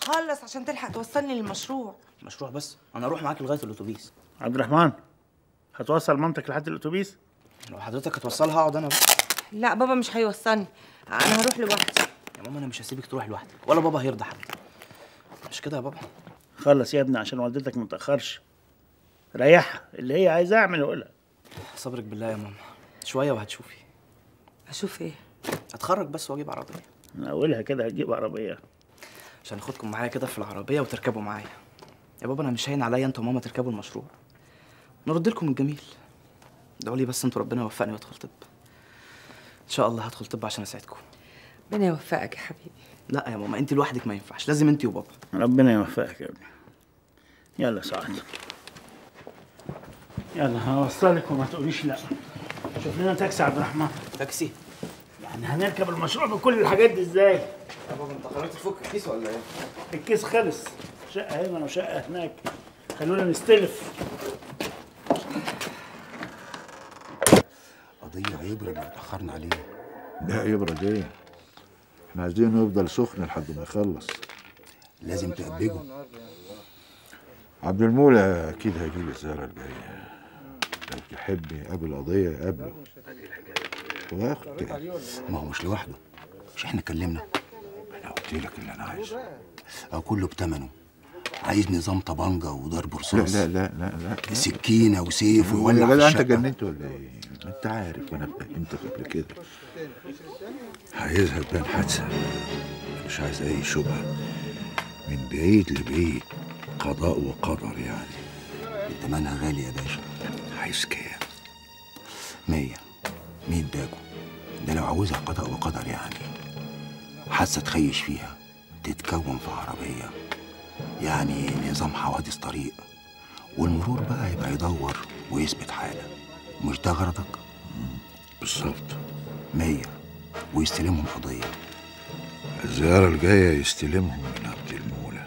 خلص عشان تلحق توصلني للمشروع مشروع بس انا اروح معاك لغايه الاتوبيس عبد الرحمن هتوصل مامتك لحد الاتوبيس لو حضرتك هتوصلها هقعد انا بقى لا بابا مش هيوصلني انا هروح لوحدي يا ماما انا مش هسيبك تروح لوحدك ولا بابا هيرضى حد مش كده يا بابا خلص يا ابني عشان والدتك ما تاخرش ريحها اللي هي عايزاه اعمل قولها صبرك بالله يا ماما شويه وهتشوفي اشوف ايه اتخرج بس واجيب عربيه من اولها كده هتجيب عربيه عشان اخدكم معايا كده في العربيه وتركبوا معايا يا بابا انا مش هين عليا انتوا وماما تركبوا المشروع نرد لكم الجميل ادعوا لي بس انتوا ربنا يوفقني وادخل طب ان شاء الله هدخل طب عشان اساعدكم ربنا يوفقك يا حبيبي لا يا ماما انت لوحدك ما ينفعش لازم انت وبابا ربنا يوفقك يا ابني يلا سعد يلا هوصلك وما تقوليش لا شوف لنا تاكسي يا عبد الرحمن تاكسي يعني هنركب المشروع بكل الحاجات دي ازاي يا بابا انت قررت تفك الكيس ولا ايه الكيس خلص شقه هنا وشقه هناك خلونا نستلف قضية عبرة لو اتأخرنا عليه لا يبرد ايه احنا عايزينه يفضل سخن لحد ما يخلص لازم تأبجه عبد المولى اكيد هيجيب الزياره الجايه لو تحب يقابل قضيه يقابله وياخد تاني ما هو مش لوحده مش احنا اتكلمنا انا قلت لك اللي انا عايزه أو كله بتمنه عايز نظام طبنجة وضرب لا رصاص لا لا لا لا سكينة وسيف يا ويولع في جدع انت الشقة. جننت ولا ايه؟ ما انت عارف وانا فهمتك قبل كده عايزها تبان حادثه مش عايز اي شبهه من بعيد لبعيد قضاء وقدر يعني تمنها غالي يا باشا عايز كام؟ مية مية باكو ده لو عاوزها قضاء وقدر يعني حادثة تخيش فيها تتكون في عربية يعني نظام حوادث طريق والمرور بقى يبقى يدور ويثبت حالة مش ده غرضك؟ بالظبط مية ويستلمهم قضية الزياره الجايه يستلمهم من عبد المولى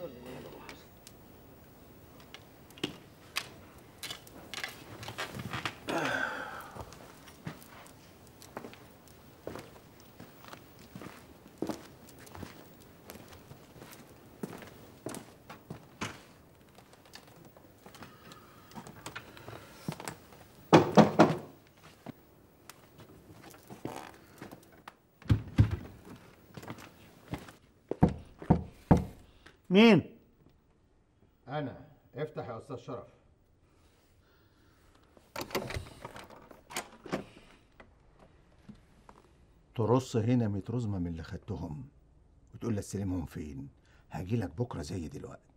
مين أنا افتح يا أستاذ شرف ترص هنا 100 رزمة من اللي خدتهم وتقول لي استلمهم فين هاجي لك بكرة زي دلوقتي